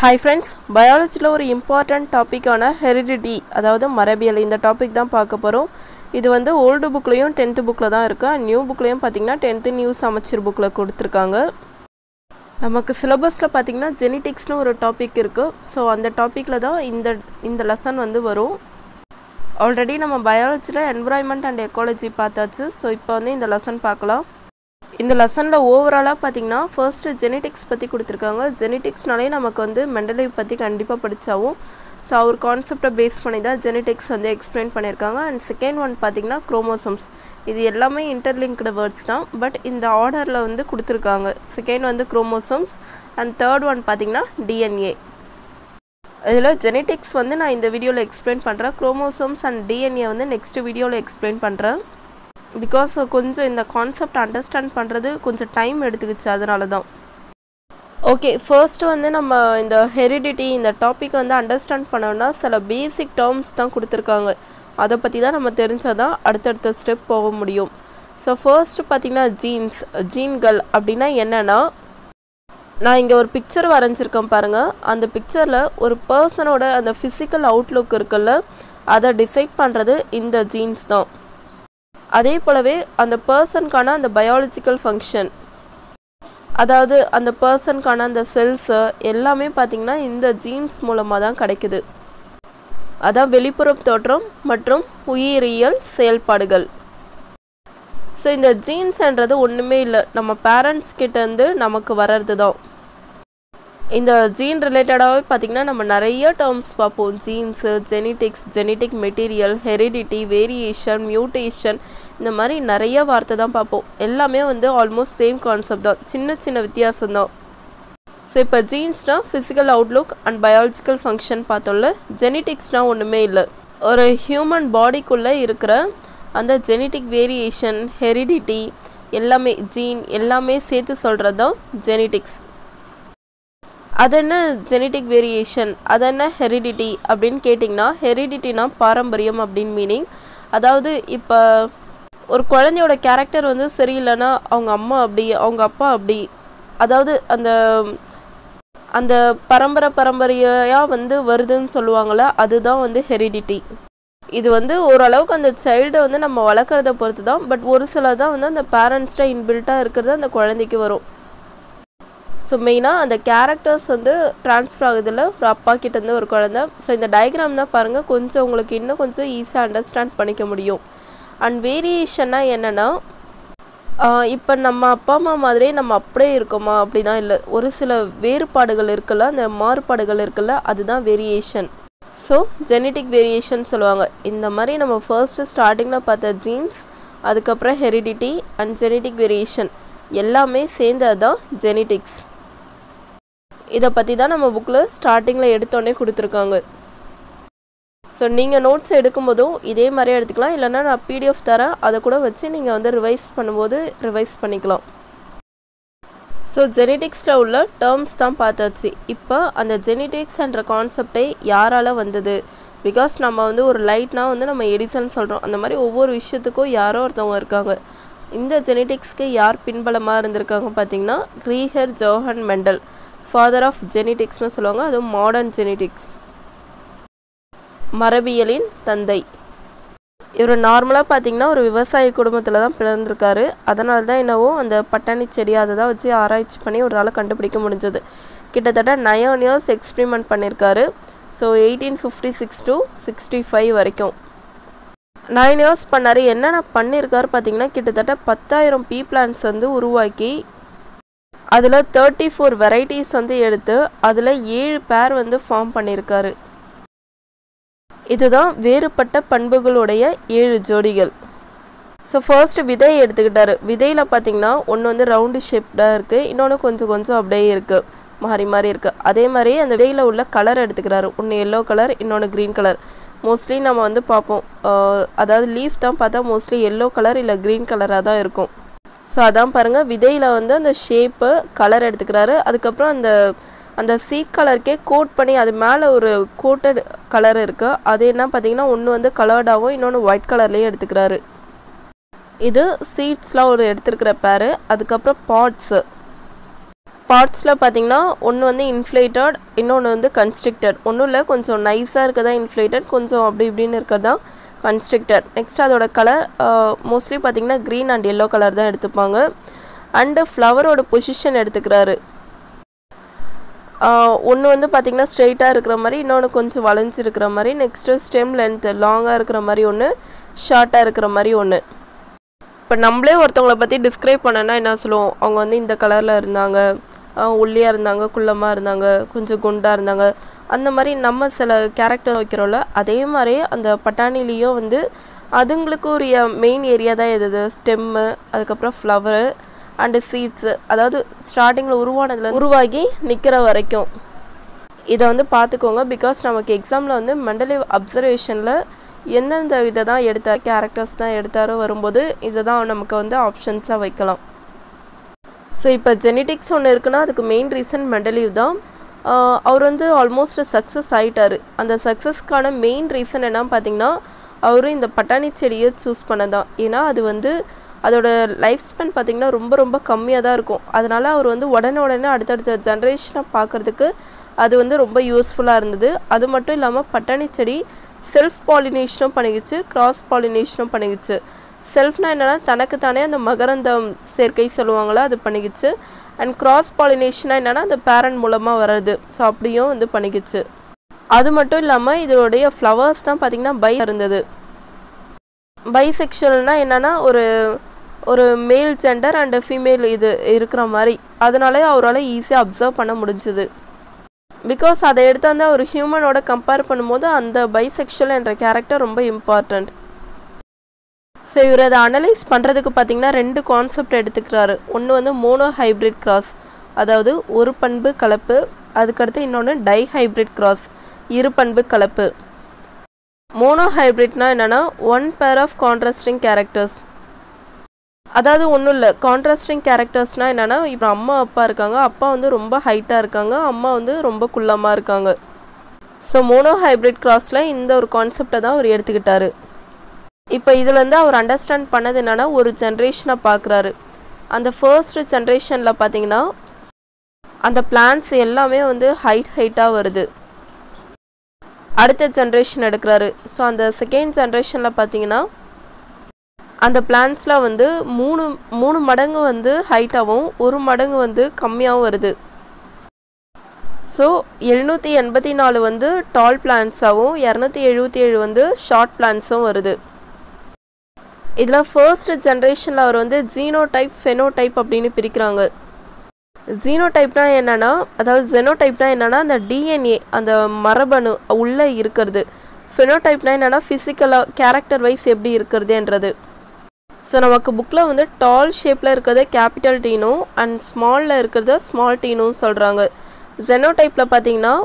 hi friends பயாலஜியில் ஒரு important டாப்பிக்கான heredity அதாவது மரபியல் இந்த டாபிக் தான் பார்க்க போகிறோம் இது வந்து ஓல்டு புக்லேயும் டென்த்து புக்கில் தான் இருக்குது நியூ புக்லேயும் பார்த்தீங்கன்னா டென்த்து நியூ சமச்சீர் புக்கில் கொடுத்துருக்காங்க நமக்கு சிலபஸில் பார்த்தீங்கன்னா ஜெனட்டிக்ஸ்னு ஒரு டாபிக் இருக்குது ஸோ அந்த டாப்பிக்கில் தான் இந்த இந்த லெசன் வந்து வரும் ஆல்ரெடி நம்ம பயாலஜியில் என்விரான்மெண்ட் அண்ட் எக்காலஜி பார்த்தாச்சு ஸோ இப்போ வந்து இந்த லெசன் பார்க்கலாம் இந்த லெசனில் ஓவராலாக பார்த்தீங்கன்னா ஃபர்ஸ்ட்டு ஜெனட்டிக்ஸ் பற்றி கொடுத்துருக்காங்க ஜெனட்டிக்ஸ்னாலே நமக்கு வந்து மெண்டலை பற்றி கண்டிப்பாக படித்தாவும் ஸோ அவர் கான்செப்டை பேஸ் பண்ணி தான் ஜெனட்டிக்ஸ் வந்து எக்ஸ்பிளைன் பண்ணியிருக்காங்க அண்ட் செகண்ட் ஒன் பார்த்தீங்கன்னா குரோமோசோம்ஸ் இது எல்லாமே இன்டர்லிங்க்டு வேர்ட்ஸ் தான் பட் இந்த ஆர்டரில் வந்து கொடுத்துருக்காங்க செகண்ட் வந்து குரோமோசோம்ஸ் அண்ட் தேர்ட் ஒன் பார்த்தீங்கன்னா டிஎன்ஏ இதில் ஜெனட்டிக்ஸ் வந்து நான் இந்த வீடியோவில் எக்ஸ்பிளைன் பண்ணுறேன் குரோமோசோம்ஸ் அண்ட் டிஎன்ஏ வந்து நெக்ஸ்ட் வீடியோவில் எக்ஸ்பிளைன் பண்ணுறேன் பிகாஸ் கொஞ்சம் இந்த கான்செப்ட் அண்டர்ஸ்டாண்ட் பண்ணுறது கொஞ்சம் டைம் எடுத்துக்கிச்சு அதனால தான் ஓகே ஃபர்ஸ்ட் வந்து நம்ம இந்த ஹெரிடிட்டி இந்த டாபிக் வந்து அண்டர்ஸ்டாண்ட் பண்ணோம்னா சில பேசிக் டேர்ம்ஸ் தான் கொடுத்துருக்காங்க அதை பற்றி தான் நம்ம தெரிஞ்சால் தான் அடுத்தடுத்த ஸ்டெப் போக முடியும் ஸோ ஃபர்ஸ்ட் பார்த்திங்கன்னா ஜீன்ஸ் ஜீன்கள் அப்படின்னா என்னென்னா நான் இங்கே ஒரு பிக்சர் வரைஞ்சிருக்கேன் பாருங்கள் அந்த பிக்சரில் ஒரு பர்சனோட அந்த ஃபிசிக்கல் அவுட்லுக் இருக்குல்ல அதை டிசைட் பண்ணுறது இந்த ஜீன்ஸ் தான் அதே போலவே அந்த பர்சனுக்கான அந்த பயாலஜிக்கல் ஃபங்க்ஷன் அதாவது அந்த பர்சனுக்கான அந்த செல்ஸு எல்லாமே பார்த்திங்கன்னா இந்த ஜீன்ஸ் மூலமாக தான் கிடைக்குது அதான் வெளிப்புற தோற்றம் மற்றும் உயிரியல் செயல்பாடுகள் ஸோ இந்த ஜீன்ஸ்ன்றது ஒன்றுமே இல்லை நம்ம பேரண்ட்ஸ் கிட்டேருந்து நமக்கு வர்றது தான் இந்த ஜீன் ரிலேட்டடாகவே பார்த்திங்கன்னா நம்ம நிறைய டேர்ம்ஸ் பார்ப்போம் genes genetics genetic material heredity variation mutation இந்த மாதிரி நிறைய வார்த்தை தான் பார்ப்போம் எல்லாமே வந்து ஆல்மோஸ்ட் சேம் கான்செப்ட் தான் சின்ன சின்ன வித்தியாசம் தான் ஸோ இப்போ ஜீன்ஸ்னால் physical outlook and biological function பார்த்தோம்ல ஜெனட்டிக்ஸ்னால் ஒன்றுமே இல்லை ஒரு ஹியூமன் பாடிக்குள்ளே இருக்கிற அந்த ஜெனட்டிக் வேரியேஷன் ஹெரிடிட்டி எல்லாமே ஜீன் எல்லாமே சேர்த்து சொல்கிறது தான் ஜெனட்டிக்ஸ் அது என்ன ஜெனட்டிக் வேரியேஷன் அது என்ன ஹெரிடிட்டி அப்படின்னு கேட்டிங்கன்னா ஹெரிடிட்டினா பாரம்பரியம் அப்படின்னு மீனிங் அதாவது இப்போ ஒரு குழந்தையோட கேரக்டர் வந்து சரியில்லைன்னா அவங்க அம்மா அப்படி அவங்க அப்பா அப்படி அதாவது அந்த அந்த பரம்பரை பரம்பரையாக வந்து வருதுன்னு சொல்லுவாங்கள்ல அதுதான் வந்து ஹெரிடிட்டி இது வந்து ஓரளவுக்கு அந்த சைல்டை வந்து நம்ம வளர்க்குறத பொறுத்து தான் பட் ஒரு சில தான் வந்து அந்த பேரண்ட்ஸ்ட இன்பில்ட்டாக இருக்கிறது அந்த குழந்தைக்கு வரும் ஸோ மெயினாக அந்த கேரக்டர்ஸ் வந்து ட்ரான்ஸ்ஃபர் ஆகுதில்ல ஒரு அப்பா கிட்டேருந்து ஒரு குழந்த ஸோ இந்த டயக்ராம் தான் பாருங்கள் கொஞ்சம் உங்களுக்கு இன்னும் கொஞ்சம் ஈஸியாக அண்டர்ஸ்டாண்ட் பண்ணிக்க முடியும் அண்ட் வேரியேஷன்னா என்னென்னா இப்போ நம்ம அப்பா அம்மா மாதிரியே நம்ம அப்படியே இருக்கோமா அப்படி தான் இல்லை ஒரு சில வேறுபாடுகள் இருக்குல்ல அந்த மாறுபாடுகள் இருக்குல்ல அதுதான் வேரியேஷன் ஸோ ஜெனட்டிக் வேரியேஷன் சொல்லுவாங்க இந்த மாதிரி நம்ம ஃபர்ஸ்ட்டு ஸ்டார்டிங்கில் பார்த்த ஜீன்ஸ் அதுக்கப்புறம் ஹெரிடிட்டி அண்ட் ஜெனட்டிக் வேரியேஷன் எல்லாமே சேர்ந்தது தான் ஜெனட்டிக்ஸ் இதை பற்றி தான் நம்ம புக்கில் ஸ்டார்டிங்கில் எடுத்தோடனே கொடுத்துருக்காங்க ஸோ நீங்கள் நோட்ஸ் எடுக்கும்போதும் இதே மாதிரியே எடுத்துக்கலாம் இல்லைனா நான் பிடிஎஃப் தரேன் அதை கூட வச்சு நீங்கள் வந்து ரிவைஸ் பண்ணும்போது ரிவைஸ் பண்ணிக்கலாம் ஸோ ஜெனட்டிக்ஸில் உள்ள டேர்ம்ஸ் தான் பார்த்தாச்சு இப்போ அந்த ஜெனட்டிக்ஸ்ன்ற கான்செப்டே யாரால் வந்தது பிகாஸ் நம்ம வந்து ஒரு லைட்னா வந்து நம்ம எடிசன் சொல்கிறோம் அந்த மாதிரி ஒவ்வொரு விஷயத்துக்கும் யாரோ ஒருத்தவங்க இருக்காங்க இந்த ஜெனட்டிக்ஸ்க்கு யார் பின்பலமாக இருந்திருக்காங்க பார்த்தீங்கன்னா Gregor Johann Mendel father of ஜெனட்டிக்ஸ்னு சொல்லுவாங்க அதுவும் மாடர்ன் ஜெனட்டிக்ஸ் மரபியலின் தந்தை இவர் நார்மலாக பார்த்தீங்கன்னா ஒரு விவசாய குடும்பத்தில் தான் பிறந்திருக்காரு அதனால தான் என்னவோ அந்த பட்டாணி செடி அதை தான் வச்சு ஆராய்ச்சி பண்ணி ஒரு ஆளை கண்டுபிடிக்க முடிஞ்சது கிட்டத்தட்ட நயன் இயர்ஸ் எக்ஸ்பிரிமெண்ட் பண்ணியிருக்காரு so eighteen fifty six to sixty five வரைக்கும் நைன் இயர்ஸ் பண்ணார் என்னென்ன பண்ணியிருக்காரு பார்த்தீங்கன்னா கிட்டத்தட்ட பத்தாயிரம் பீ பிளான்ஸ் வந்து உருவாக்கி அதில் தேர்ட்டி ஃபோர் வெரைட்டிஸ் வந்து எடுத்து அதில் ஏழு பேர் வந்து ஃபார்ம் பண்ணியிருக்காரு இதுதான் வேறுபட்ட பண்புகளுடைய ஏழு ஜோடிகள் ஸோ ஃபர்ஸ்ட் விதையை எடுத்துக்கிட்டாரு விதையில் பார்த்தீங்கன்னா ஒன்று வந்து ரவுண்டு ஷேப்டாக இருக்குது இன்னொன்று கொஞ்சம் கொஞ்சம் அப்படியே இருக்குது மாறி மாறி இருக்குது அதே மாதிரி அந்த விதையில் உள்ள கலர் எடுத்துக்கிறாரு ஒன்று எல்லோ கலர் இன்னொன்று க்ரீன் கலர் மோஸ்ட்லி நம்ம வந்து பார்ப்போம் அதாவது லீஃப் தான் பார்த்தா மோஸ்ட்லி எல்லோ கலர் இல்லை க்ரீன் கலராக தான் இருக்கும் ஸோ அதான் பாருங்கள் விதையில் வந்து அந்த ஷேப்பு கலர் எடுத்துக்கிறாரு அதுக்கப்புறம் அந்த அந்த சீட் கலருக்கே கோட் பண்ணி அது மேலே ஒரு கோட்டட் கலர் இருக்குது அது என்ன பார்த்தீங்கன்னா ஒன்று வந்து கலர்டாகவும் இன்னொன்று ஒயிட் கலர்லேயும் எடுத்துக்கிறாரு இது சீட்ஸ்லாம் ஒரு எடுத்துருக்கிற பேர் அதுக்கப்புறம் பாட்ஸு பார்ட்ஸில் பார்த்தீங்கன்னா ஒன்று வந்து இன்ஃப்ளேட்டட் இன்னொன்று வந்து கன்ஸ்ட்ரிக்டட் ஒன்றும் இல்லை கொஞ்சம் நைஸாக இருக்கதா இன்ஃப்ளேட்டட் கொஞ்சம் அப்படி இப்படின்னு இருக்கிறதா கன்ஸ்ட்ரிக்டட் நெக்ஸ்ட் அதோட கலர் மோஸ்ட்லி பார்த்தீங்கன்னா க்ரீன் அண்ட் எல்லோ கலர் தான் எடுத்துப்பாங்க அண்டு ஃப்ளவரோட பொசிஷன் எடுத்துக்கிறாரு ஒன்று வந்து பார்த்திங்கன்னா ஸ்ட்ரெயிட்டாக இருக்கிற மாதிரி இன்னொன்று கொஞ்சம் வளைஞ்சு இருக்கிற மாதிரி நெக்ஸ்ட்டு ஸ்டெம் லென்த்து லாங்காக இருக்கிற மாதிரி ஒன்று ஷார்ட்டாக இருக்கிற மாதிரி ஒன்று இப்போ நம்மளே ஒருத்தவங்கள பற்றி டிஸ்கிரைப் பண்ணனா என்ன சொல்லுவோம் அவங்க வந்து இந்த கலரில் இருந்தாங்க ஒல்லியாக இருந்தாங்க குள்ளமாக இருந்தாங்க கொஞ்சம் குண்டாக இருந்தாங்க அந்த மாதிரி நம்ம சில கேரக்டர் வைக்கிறோம்ல அதே மாதிரி அந்த பட்டாணிலேயும் வந்து அதுங்களுக்கு உரிய மெயின் ஏரியா தான் எது ஸ்டெம்மு அதுக்கப்புறம் ஃப்ளவரு அண்டு சீட்ஸு அதாவது ஸ்டார்டிங்கில் உருவானதுல உருவாகி நிற்கிற வரைக்கும் இதை வந்து பார்த்துக்கோங்க பிகாஸ் நமக்கு எக்ஸாமில் வந்து மெண்டலி அப்சர்வேஷனில் எந்தெந்த இதை தான் எடுத்தார் கேரக்டர்ஸ் தான் எடுத்தாரோ வரும்போது இதை தான் நமக்கு வந்து ஆப்ஷன்ஸாக வைக்கலாம் ஸோ இப்போ ஜெனட்டிக்ஸ் ஒன்று இருக்குன்னா அதுக்கு மெயின் ரீசன் மெண்டலிவ் தான் அவர் வந்து ஆல்மோஸ்ட் சக்ஸஸ் ஆகிட்டார் அந்த சக்ஸஸ்க்கான மெயின் ரீசன் என்ன பார்த்தீங்கன்னா அவர் இந்த பட்டாணி செடியை சூஸ் பண்ணதான் ஏன்னா அது வந்து அதோட லைஃப் ஸ்பென் பார்த்திங்கன்னா ரொம்ப ரொம்ப கம்மியாக தான் இருக்கும் அதனால் அவர் வந்து உடனே உடனே அடுத்தடுத்த ஜென்ரேஷனை பார்க்குறதுக்கு அது வந்து ரொம்ப யூஸ்ஃபுல்லாக இருந்தது அது மட்டும் இல்லாமல் பட்டாணி செடி செல்ஃப் பாலினேஷனும் பண்ணிக்கிச்சு கிராஸ் பாலினேஷனும் பண்ணிக்கிச்சு செல்ஃப்னா என்னென்னா தனக்குத்தானே அந்த மகரந்தம் சேர்க்கை சொல்லுவாங்களா அது பண்ணிக்கிச்சு அண்ட் கிராஸ் பாலினேஷனாக என்னென்னா அந்த பேரண்ட் மூலமாக வர்றது ஸோ அப்படியும் வந்து பண்ணிக்கிச்சு அது மட்டும் இல்லாமல் இதோடைய ஃப்ளவர்ஸ் தான் பார்த்திங்கன்னா பை இருந்தது பைசெக்ஷுவல்னால் என்னென்னா ஒரு ஒரு மேல் ஜெண்டர் அண்டு ஃபீமேல் இது இருக்கிற மாதிரி அதனாலே அவரால் ஈஸியாக அப்சர்வ் பண்ண முடிஞ்சுது பிகாஸ் அதை எடுத்து வந்து ஒரு ஹியூமனோட கம்பேர் பண்ணும்போது அந்த பைசெக்ஷுவல் என்ற கேரக்டர் ரொம்ப இம்பார்ட்டண்ட் ஸோ இவர் அதை அனலைஸ் பண்ணுறதுக்கு பார்த்தீங்கன்னா ரெண்டு கான்செப்ட் எடுத்துக்கிறாரு ஒன்று வந்து மோனோ ஹைப்ரிட் கிராஸ் அதாவது ஒரு பண்பு கலப்பு அதுக்கடுத்து இன்னொன்று டை ஹைப்ரிட் கிராஸ் இரு பண்பு கலப்பு மோனோ ஹைப்ரிட்னா என்னென்னா one pair of contrasting characters அதாவது ஒன்றும் இல்லை கான்ட்ராஸ்டிங் கேரக்டர்ஸ்னால் என்னென்னா இப்போ அம்மா அப்பா இருக்காங்க அப்பா வந்து ரொம்ப ஹைட்டாக இருக்காங்க அம்மா வந்து ரொம்ப குள்ளமாக இருக்காங்க ஸோ மோனோ ஹைப்ரிட் கிராஸில் இந்த ஒரு கான்செப்டை தான் அவர் எடுத்துக்கிட்டாரு இப்போ இதுலேருந்து அவர் அண்டர்ஸ்டாண்ட் பண்ணது என்னென்னா ஒரு ஜென்ரேஷனை பார்க்குறாரு அந்த ஃபர்ஸ்ட் ஜென்ரேஷனில் பார்த்தீங்கன்னா அந்த பிளான்ஸ் எல்லாமே வந்து ஹைட் ஹைட்டாக வருது அடுத்த ஜென்ரேஷன் எடுக்கிறாரு ஸோ அந்த செகண்ட் ஜென்ரேஷனில் பார்த்தீங்கன்னா அந்த பிளான்ஸ்லாம் வந்து மூணு மூணு மடங்கு வந்து ஹைட்டாகவும் ஒரு மடங்கு வந்து கம்மியாகவும் வருது ஸோ எழுநூற்றி எண்பத்தி நாலு வந்து டால் பிளான்ஸாகவும் இரநூத்தி எழுபத்தி ஏழு வந்து ஷார்ட் பிளான்ஸும் வருது இதில் ஃபர்ஸ்ட் ஜென்ரேஷனில் அவர் வந்து ஜீனோ டைப் ஃபெனோ டைப் அப்படின்னு பிரிக்கிறாங்க ஜீனோ டைப்னா என்னென்னா அதாவது ஜெனோ டைப்னா என்னென்னா அந்த டிஎன்ஏ அந்த மரபணு உள்ளே இருக்கிறது ஃபெனோ டைப்னா என்னென்னா ஃபிசிக்கலாக கேரக்டர் வைஸ் எப்படி இருக்கிறதுன்றது ஸோ நமக்கு புக்கில் வந்து டால் ஷேப்பில் இருக்கிறது கேபிட்டல் டீனும் அண்ட் ஸ்மாலில் இருக்கிறது ஸ்மால் டீனும் சொல்கிறாங்க ஜெனோ டைப்பில் பார்த்தீங்கன்னா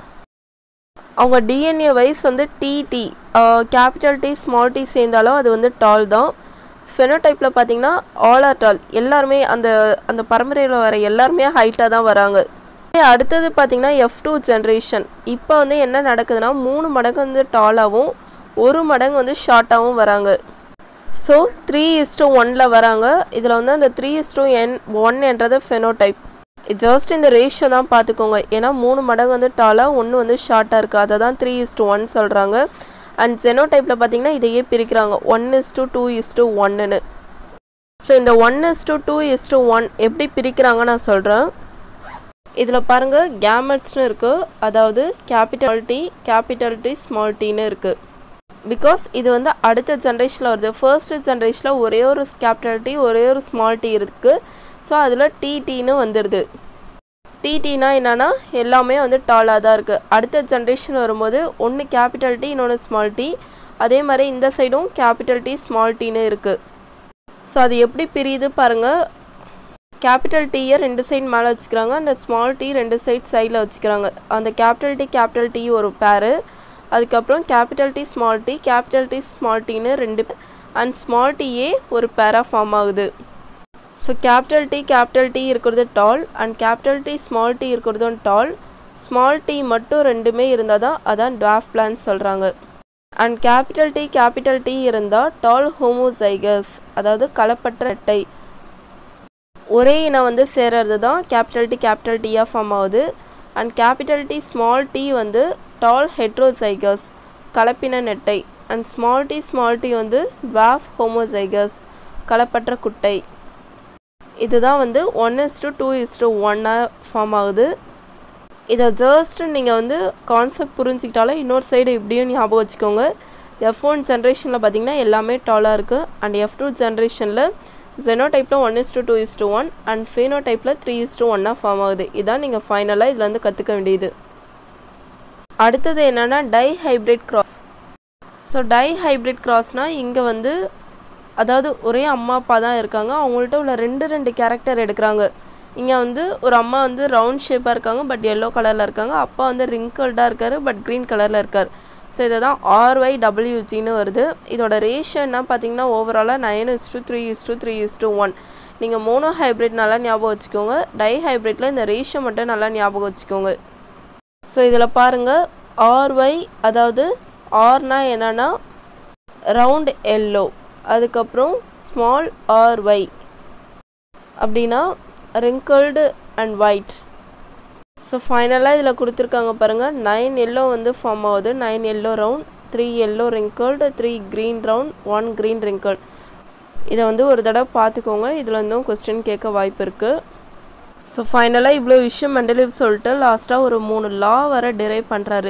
அவங்க டிஎன்ஏ வைஸ் வந்து TT capital T small T சேர்ந்தாலும் அது வந்து டால் தான் ஃபெனோடைப்பில் பார்த்தீங்கன்னா ஆல் ஆர் டால் எல்லாருமே அந்த அந்த பரம்பரையில் வர எல்லாருமே ஹைட்டாக தான் வராங்க அடுத்தது பார்த்தீங்கன்னா எஃப் டூ ஜென்ரேஷன் இப்போ வந்து என்ன நடக்குதுன்னா மூணு மடங்கு வந்து டாலாகவும் ஒரு மடங்கு வந்து ஷார்ட்டாகவும் வராங்க ஸோ த்ரீ இஸ் டூ ஒனில் வராங்க இதில் வந்து அந்த த்ரீ இஸ் டூ என் ஒன் என்றது ஃபெனோடைப் ஜஸ்ட் இந்த ரேஷியோ தான் பார்த்துக்கோங்க ஏன்னா மூணு மடங்கு வந்து டாலாக ஒன்று வந்து ஷார்ட்டாக இருக்குது அதை தான் த்ரீ இஸ் டூ ஒன் சொல்கிறாங்க அண்ட் ஜெனோ டைப்பில் பார்த்தீங்கன்னா இதையே பிரிக்கிறாங்க one is to two is to ஒன்னுன்னு ஸோ இந்த one is to two is two one எப்படி பிரிக்கிறாங்க நான் சொல்கிறேன் இதில் பாருங்கள் கேமெட்ஸ்னு இருக்குது அதாவது capital T capital T small டின்னு இருக்குது பிகாஸ் இது வந்து அடுத்த ஜென்ரேஷனில் வருது ஃபர்ஸ்ட் ஜென்ரேஷனில் ஒரே ஒரு கேபிட்டல் டி ஒரே ஒரு ஸ்மால் டி இருக்குது ஸோ அதில் டிடின்னு வந்துடுது டிடினா என்னென்னா எல்லாமே வந்து டாலாக தான் இருக்குது அடுத்த ஜென்ரேஷன் வரும்போது ஒன்று கேபிட்டல் டி இன்னொன்று ஸ்மால் டி அதே மாதிரி இந்த சைடும் கேபிட்டல் டி ஸ்மால் டின்னு இருக்குது ஸோ அது எப்படி பிரியுது பாருங்கள் கேபிட்டல் டீயை ரெண்டு சைடு மேலே வச்சுக்கிறாங்க அந்த ஸ்மால் டி ரெண்டு சைட் சைடில் வச்சுக்கிறாங்க அந்த கேபிட்டல் டி கேபிட்டல் டி ஒரு பேரு அதுக்கப்புறம் capital T small T capital T small டின்னு ரெண்டு அண்ட் ஸ்மால் டீயே ஒரு பேராக ஃபார்ம் ஆகுது so capital T capital T இருக்கிறது tall and capital T small T இருக்கிறதும் டால் ஸ்மால் டி மட்டும் ரெண்டுமே இருந்தால் தான் அதான் டாஃப் பிளான் சொல்கிறாங்க and capital T capital T இருந்தால் டால் ஹோமோசைகஸ் அதாவது கலப்பற்ற இரட்டை ஒரே இனம் வந்து சேர்றது தான் கேபிட்டல் டி கேபிட்டல் டியாக ஃபார்ம் ஆகுது and capital T small T வந்து டால் ஹெட்ரோசைகஸ் கலப்பின நெட்டை and small T small T வந்து டுவாஃப் ஹோமோசைகஸ் கலப்பற்ற குட்டை இதுதான் வந்து one is to two is to ஒன்னாக ஃபார்ம் ஆகுது இதை ஜஸ்ட் நீங்கள் வந்து கான்செப்ட் புரிஞ்சுக்கிட்டாலே இன்னொரு சைடு இப்படியும் ஞாபகம் வச்சுக்கோங்க எஃப் ஒன் ஜென்ரேஷனில் பார்த்தீங்கன்னா எல்லாமே டாலாக இருக்குது அண்ட் எஃப் டூ ஜென்ரேஷனில் ஜெனோ டைப்பில் one is to two is to one and ஃபீனோ டைப்பில் த்ரீ இஸ் டு ஒன்னாக ஃபார்ம் ஆகுது இதான் நீங்கள் ஃபைனலாக இதில் வந்து கற்றுக்க வேண்டியது அடுத்தது என்னென்னா dihybrid cross so dihybrid கிராஸ்னால் இங்கே வந்து அதாவது ஒரே அம்மா அப்பா தான் இருக்காங்க அவங்கள்ட்ட உள்ள ரெண்டு ரெண்டு கேரக்டர் எடுக்கிறாங்க இங்கே வந்து ஒரு அம்மா வந்து ரவுண்ட் ஷேப்பாக இருக்காங்க பட் எல்லோ கலரில் இருக்காங்க அப்பா வந்து ரிங்கிள்டாக இருக்கார் பட் க்ரீன் கலரில் இருக்கார் ஸோ இதை தான் ஆர்ஒய் டபிள்யூஜின்னு வருது இதோட ரேஷியோ என்ன பார்த்தீங்கன்னா ஓவராலாக nine is two three is two three is two one நீங்கள் மோனோ ஹைப்ரிட் நல்லா ஞாபகம் வச்சுக்கோங்க டை ஹைப்ரிட்டில் இந்த ரேஷியோ மட்டும் நல்லா ஞாபகம் வச்சுக்கோங்க ஸோ இதில் பாருங்கள் ஆர்ஒய் அதாவது ஆர்னா என்னென்னா ரவுண்ட் எல்லோ அதுக்கப்புறம் ஸ்மால் ஆர்ஒய் அப்படின்னா ரிங்கிள்டு அண்ட் ஒயிட் ஸோ ஃபைனலாக இதில் கொடுத்துருக்காங்க பாருங்கள் நைன் எல்லோ வந்து ஃபார்ம் ஆகுது nine yellow round three yellow wrinkled three green round one green wrinkle இதை வந்து ஒரு தடவை பார்த்துக்கோங்க இதில் இருந்தும் கொஸ்டின் கேட்க வாய்ப்பு இருக்குது ஸோ ஃபைனலாக இவ்வளோ விஷயம் மெண்டலிவ் சொல்லிட்டு லாஸ்ட்டாக ஒரு மூணு லா வர டிரைவ் பண்ணுறாரு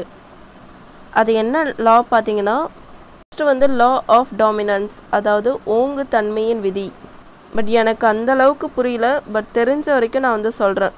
அது என்ன லா பார்த்தீங்கன்னா ஃபஸ்ட்டு வந்து லா ஆஃப் டாமினன்ஸ் அதாவது ஓங்கு தன்மையின் விதி பட் எனக்கு அந்த அளவுக்கு புரியல பட் தெரிஞ்ச வரைக்கும் நான் வந்து சொல்கிறேன்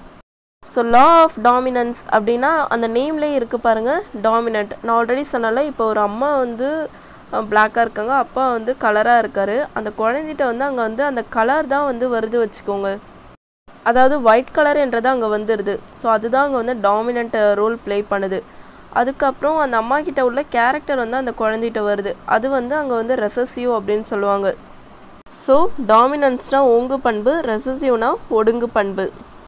ஸோ லா ஆஃப் டாமினன்ஸ் அப்படின்னா அந்த நேம்லேயே இருக்குது பாருங்கள் டாமினன்ட் நான் ஆல்ரெடி சொன்னால இப்போ ஒரு அம்மா வந்து பிளாக்காக இருக்காங்க அப்பா வந்து கலராக இருக்கார் அந்த குழந்தைகிட்ட வந்து அங்கே வந்து அந்த கலர் தான் வந்து வருது வச்சுக்கோங்க அதாவது ஒயிட் கலர் என்றது அங்கே வந்துடுது ஸோ அதுதான் அங்கே வந்து டாமினண்ட் ரோல் ப்ளே பண்ணுது அதுக்கப்புறம் அந்த அம்மா கிட்ட உள்ள கேரக்டர் வந்து அந்த குழந்தைகிட்ட வருது அது வந்து அங்கே வந்து ரெசசிவ் அப்படின்னு சொல்லுவாங்க ஸோ டாமினன்ஸ்னால் ஓங்கு பண்பு ரெசசிவ்னா ஒடுங்கு பண்பு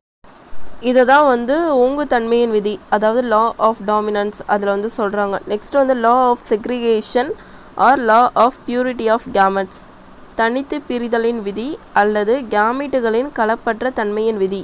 இதை தான் வந்து ஓங்கு தன்மையின் விதி அதாவது லா ஆஃப் டாமினன்ஸ் அதில் வந்து சொல்கிறாங்க நெக்ஸ்ட் வந்து law of segregation or law of purity of gametes தனித்து பிரிதலின் விதி அல்லது கேமிட்டுகளின் கலப்பற்ற தன்மையின் விதி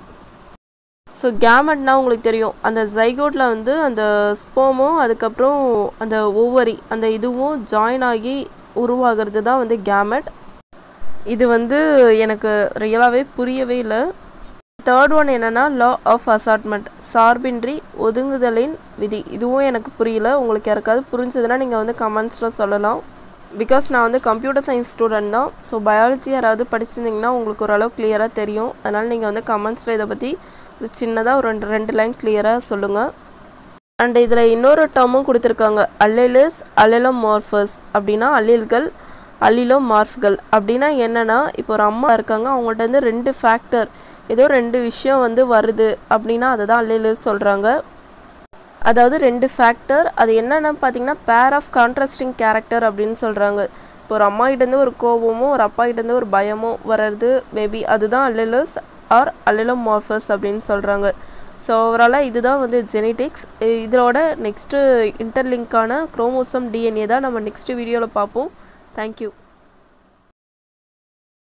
ஸோ கேமெட்னா உங்களுக்கு தெரியும் அந்த ஜைகோட்டில் வந்து அந்த ஸ்போமும் அதுக்கப்புறம் அந்த ஓவரி அந்த இதுவும் ஜாயின் ஆகி உருவாகிறது தான் வந்து கேமெட் இது வந்து எனக்கு ரியலாகவே புரியவே இல்லை தேர்ட் ஒன் என்னென்னா லா ஆஃப் அசார்ட்மெண்ட் சார்பின்றி ஒதுங்குதலின் விதி இதுவும் எனக்கு புரியல உங்களுக்கு யாருக்காவது புரிஞ்சதுன்னா நீங்கள் வந்து கமெண்ட்ஸில் சொல்லலாம் பிகாஸ் நான் வந்து கம்ப்யூட்டர் சயின்ஸ் ஸ்டூடெண்ட் தான் ஸோ பயாலஜி யாராவது படிச்சிருந்தீங்கன்னா உங்களுக்கு ஓரளவு கிளியராக தெரியும் அதனால் நீங்கள் வந்து கமெண்ட்ஸில் இதை பற்றி ஒரு சின்னதாக ஒரு ரெண்டு ரெண்டு லைன் கிளியராக சொல்லுங்கள் அண்ட் இதில் இன்னொரு டேர்மும் கொடுத்துருக்காங்க அல்லிலிஸ் அல்லிலோமார்ஃபஸ் அப்படின்னா அல்லில்கள் அல்லிலோ மார்ஃப்கள் அப்படின்னா என்னென்னா இப்போ ஒரு அம்மா இருக்காங்க அவங்கள்ட்ட வந்து ரெண்டு ஃபேக்டர் ஏதோ ரெண்டு விஷயம் வந்து வருது அப்படின்னா அதை தான் அல்லிலிஸ் சொல்கிறாங்க அதாவது ரெண்டு ஃபேக்டர் அது என்னென்னு பார்த்தீங்கன்னா பேர் ஆஃப் கான்ட்ராஸ்டிங் கேரக்டர் அப்படின்னு சொல்கிறாங்க இப்போ ஒரு அம்மா கிட்டேருந்து ஒரு கோபமும் ஒரு அப்பா கிட்டேருந்து ஒரு பயமும் வர்றது மேபி அதுதான் அல்லிலஸ் ஆர் அல்லிலோமார்ஃபஸ் அப்படின்னு சொல்கிறாங்க ஸோ ஓவராலாக இதுதான் வந்து ஜெனட்டிக்ஸ் இதோட நெக்ஸ்ட்டு இன்டர்லிங்கான குரோமோசம் டிஎன்ஏ தான் நம்ம நெக்ஸ்ட் வீடியோவில் பார்ப்போம் தேங்க்யூ